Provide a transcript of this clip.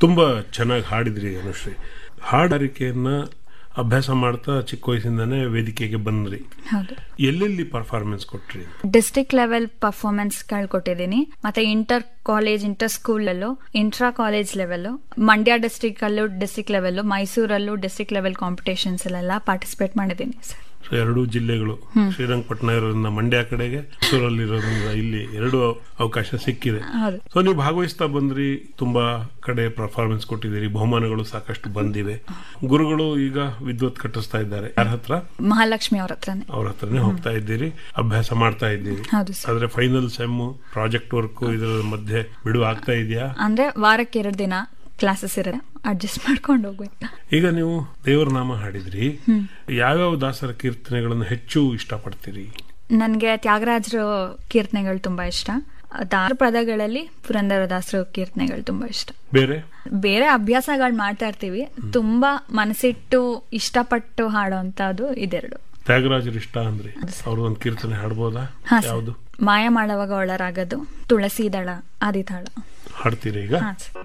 ತುಂಬಾ ಚೆನ್ನಾಗಿ ಹಾಡಿದ್ರಿ ಅನುಶ್ರೀ ಹಾಡಾರಿಕೆಯನ್ನ ಅಭ್ಯಾಸ ಮಾಡ್ತಾ ಚಿಕ್ಕ ವಯಸ್ಸಿಂದಾನೇ ವೇದಿಕೆಗೆ ಬಂದ್ರಿ ಹೌದು ಎಲ್ಲೆಲ್ಲಿ ಪರ್ಫಾರ್ಮೆನ್ಸ್ ಕೊಟ್ರಿ ಡಿಸ್ಟ್ರಿಕ್ಟ್ ಲೆವೆಲ್ ಪರ್ಫಾರ್ಮೆನ್ಸ್ಗಳು ಕೊಟ್ಟಿದ್ದೀನಿ ಮತ್ತೆ ಇಂಟರ್ ಕಾಲೇಜ್ ಇಂಟರ್ ಸ್ಕೂಲಲ್ಲೂ intra college level Mandya district ಅಲ್ಲೂ ಡಿಸ್ಟ್ರಿಕ್ಟ್ ಲೆವೆಲ್ಲು ಮೈಸೂರಲ್ಲೂ ಡಿಸ್ಟ್ರಿಕ್ಟ್ ಲೆವೆಲ್ ಕಾಂಪಿಟೇಷನ್ಸ್ ಅಲ್ಲೆಲ್ಲ ಪಾರ್ಟಿಸಿಪೇಟ್ ಮಾಡಿದ್ದೀನಿ ಸರ್ ಸೊ ಎರಡೂ ಜಿಲ್ಲೆಗಳು ಶ್ರೀರಂಗಪಟ್ಟಣ ಇರೋದ್ರಿಂದ ಮಂಡ್ಯ ಕಡೆಗೆ ಮೈಸೂರಲ್ಲಿರೋದ್ರಿಂದ ಇಲ್ಲಿ ಎರಡು ಅವಕಾಶ ಸಿಕ್ಕಿದೆ ಹೌದು ಸೊ ನೀವು ಭಾಗವಹಿಸ್ತಾ ಬಂದ್ರಿ ತುಂಬಾ ಕಡೆ ಪರ್ಫಾರ್ಮೆನ್ಸ್ ಕೊಟ್ಟಿದ್ದೀರಿ ಬಹುಮಾನಗಳು ಸಾಕಷ್ಟು ಬಂದಿವೆ ಗುರುಗಳು ಈಗ ವಿದ್ವತ್ ಕಟ್ಟಿಸ್ತಾ ಇದ್ದಾರೆ ಯಾರ ಹತ್ರ ಮಹಾಲಕ್ಷ್ಮಿ ಅವ್ರ ಹತ್ರನೇ ಅವ್ರ ಹತ್ರನೇ ಹೋಗ್ತಾ ಇದ್ದೀರಿ ಅಭ್ಯಾಸ ಮಾಡ್ತಾ ಇದ್ದೀರಿ ಹೌದು ಸರ್ ಆದ್ರೆ ಫೈನಲ್ ಸೆಮ್ ಪ್ರಾಜೆಕ್ಟ್ ವರ್ಕ್ ಇದರ ಮಧ್ಯೆ ಬಿಡುವ ಆಗ್ತಾ ಇದೆಯಾ ಅಂದ್ರೆ ವಾರಕ್ಕೆ ಎರಡು ದಿನ ಕ್ಲಾಸಸ್ ಇರುತ್ತೆ ಅಡ್ಜಸ್ಟ್ ಮಾಡ್ಕೊಂಡು ಹೋಗ್ಬೇಕು ಈಗ ನೀವು ದೇವರ ನಾಮ ಹಾಡಿದ್ರಿ ಯಾವ್ಯಾವ ದಾಸರ ಕೀರ್ತನೆಗಳನ್ನು ಹೆಚ್ಚು ಇಷ್ಟಪಡ್ತೀರಿ ನನಗೆ ತ್ಯಾಗರಾಜರ ಕೀರ್ತನೆಗಳು ತುಂಬಾ ಇಷ್ಟ ದಾರ ಪದಗಳಲ್ಲಿ ಪುರಂದರದಾಸರ ಕೀರ್ತನೆಗಳು ತುಂಬಾ ಇಷ್ಟ ಬೇರೆ ಬೇರೆ ಅಭ್ಯಾಸಗಳು ಮಾಡ್ತಾ ಇರ್ತೀವಿ ತುಂಬಾ ಮನಸ್ಸಿಟ್ಟು ಇಷ್ಟಪಟ್ಟು ಹಾಡೋಂಥದ್ದು ಇದೆರಡು ತ್ಯಾಗರಾಜರು ಇಷ್ಟ ಅಂದ್ರಿ ಅವ್ರದೊಂದು ಕೀರ್ತನೆ ಹಾಡ್ಬೋದಾ ಹಾ ಸರ್. ಯಾವುದು ಮಾಯ ಮಾಡುವಾಗ ಒಳರಾಗದು ತುಳಸಿ ದಳ ಆದಿತಾಳ ಹಾಡ್ತೀರಿ ಈಗ ಹಾ ಸರ್